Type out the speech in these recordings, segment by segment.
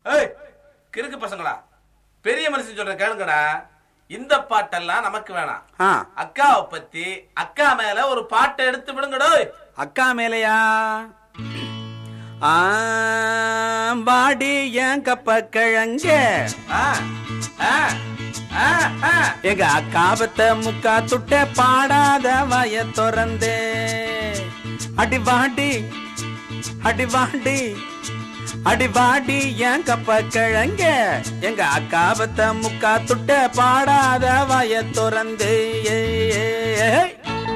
ஏய் கிறுக்கு பசங்களா பெரிய மனுஷன் சொல்ற கேளுங்கடா இந்த பாட்டெல்லாம் நமக்கு வேணாம் ஆ அக்காவை பத்தி அக்கா மேல ஒரு பாட்டை எடுத்து விடுங்கடோ அக்கா மேலையா ஆ, பாடி ஏன் கப்ப கிழங்க ஆ, ஆ, ஆ, ஆ. எங்க அக்காபத்த முக்கா துட்ட பாடாத வாய திறந்தே அடி வாடி அடி வாடி அடி வாடி ஏன் கப்ப கிழங்க எங்க அக்காபத்த முக்கா துட்ட பாடாத வாய திறந்தே ஏய், ஏய், ஏய்.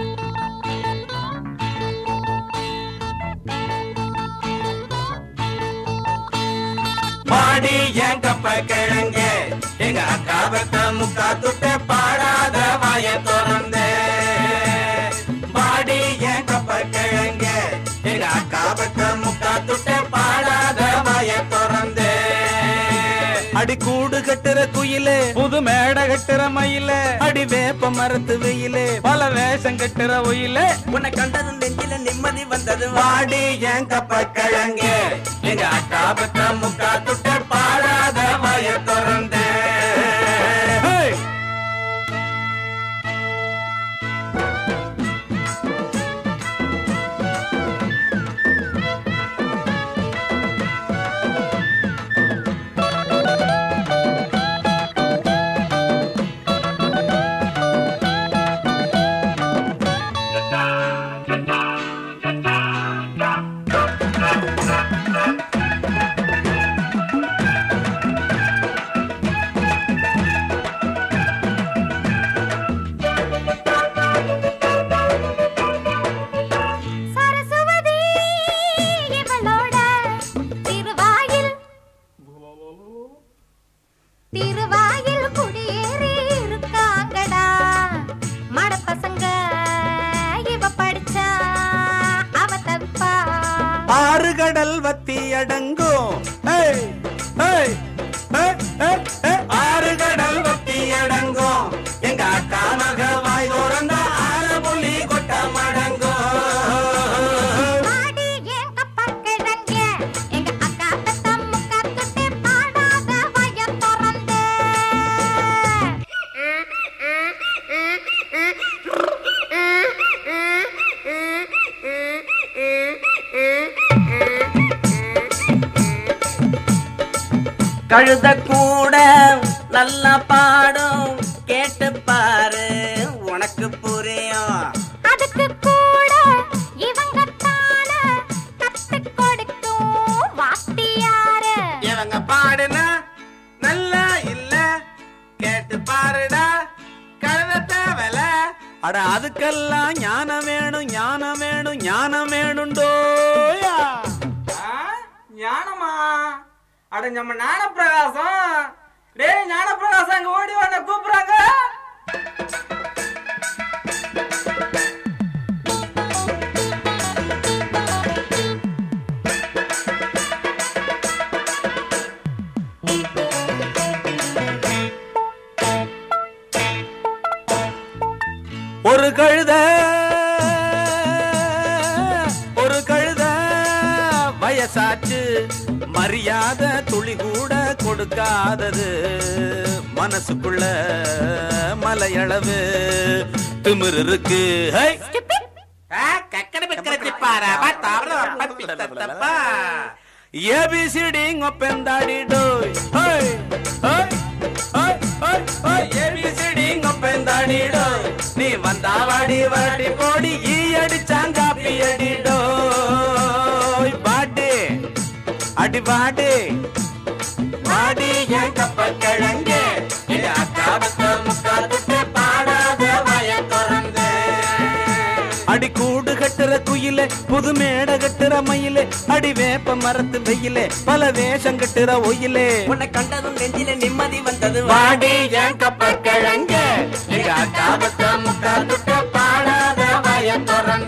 பாடி ஏன் கப்ப கிழங்க எங்க அக்காபத்த முக்கா துட்ட பாடாத வாய திறந்தே பாடி ஏன் கப்ப கிழங்க எங்க அக்காபத்த முக்கா துட்ட பாடாத வாய திறந்தே அடி கூடு கட்டுற குயிலே புது மேடை கட்டுற மயிலே அடி வேப்ப மரத்து வெயிலே பல வேஷம் கட்டுற ஒயிலே உன்னை கண்டதும் நெஞ்சில நிம்மதி வந்தது வாடி ஏன் கப்ப கிழங்க எங்க அக்காபத்த முக்கா துட்ட பாடாத வாய திறந்தே ஹேய்! சரஸ்வதி இவளோட திருவாயில் திருவாயில் குடியேறி இருக்காங்கடா மட பசங்க இவ படிச்சா அவ தவிப்பா ஆறு கடல் வத்தி அடங்கும் ஏய், ஏய், ஏய், ஏய், ஏய். ஆறு கடல் வத்தி அடங்கும் எங்க அக்கா மக வாய் திறந்தா ஆறு புள்ளி கொட்ட மடங்கும் ஆடி என் கப்பக்கிழங்க எங்க அக்கா பெத்த முக்கா துட்டு பாடாத வய திறந்து கழுத கூட நல்லா பாடும் கேட்டு பாரு உனக்கு புரியும் அதுக்கு கூட இவங்க தான கத்து கொடுக்கும் வாத்தியாரு இவங்க பாடுனா நல்லா இல்ல கேட்டு பாருடா கழுத தேவல அட அதுக்கெல்லாம் ஞானம் வேணும் ஞானம் வேணும் ஞானம் வேணுண்டோயா ஞானமா அட நம்ம ஞான பிரகாசம் டேய் ஞான பிரகாசம் அங்க ஓடி வாங்க கூப்பிடுறாங்க ஒரு கழுத ஒரு கழுத வயசாச்சு மரியாதை துளி கூட கொடுக்காதது மனசுக்குள்ள மலையளவு திமிரு இருக்கு ஹை! ஏபிசிடி ஒப்பெந்தாடி டோய் ஹோய் ஹோய் ஹோய் ஹோய் ஹோய் ஏபிசிடி ஒப்பெந்தாடி டோய் நீ வந்தா வாடி வாடி போடி ஈ அடிச்சாங்காப்பி அடி டோய் பாடி அடி பாடி பாடி என் கப்ப கிழங்கு என் அக்காவத்த முக்கா துட்டு பாடாத வய திறந்து அடி கூடு கட்டுற குயிலே புது மேடை கட்டுற மயிலே அடி வேப்ப மரத்து வெயிலே பல வேஷம் கட்டுற ஒயிலே உன்னை கண்டதும் நெஞ்சில நிம்மதி வந்தது வாடி என் கப்ப கிழங்க எங்க அக்காவத்த முக்கா துட்டு பாடாத வய திறந்து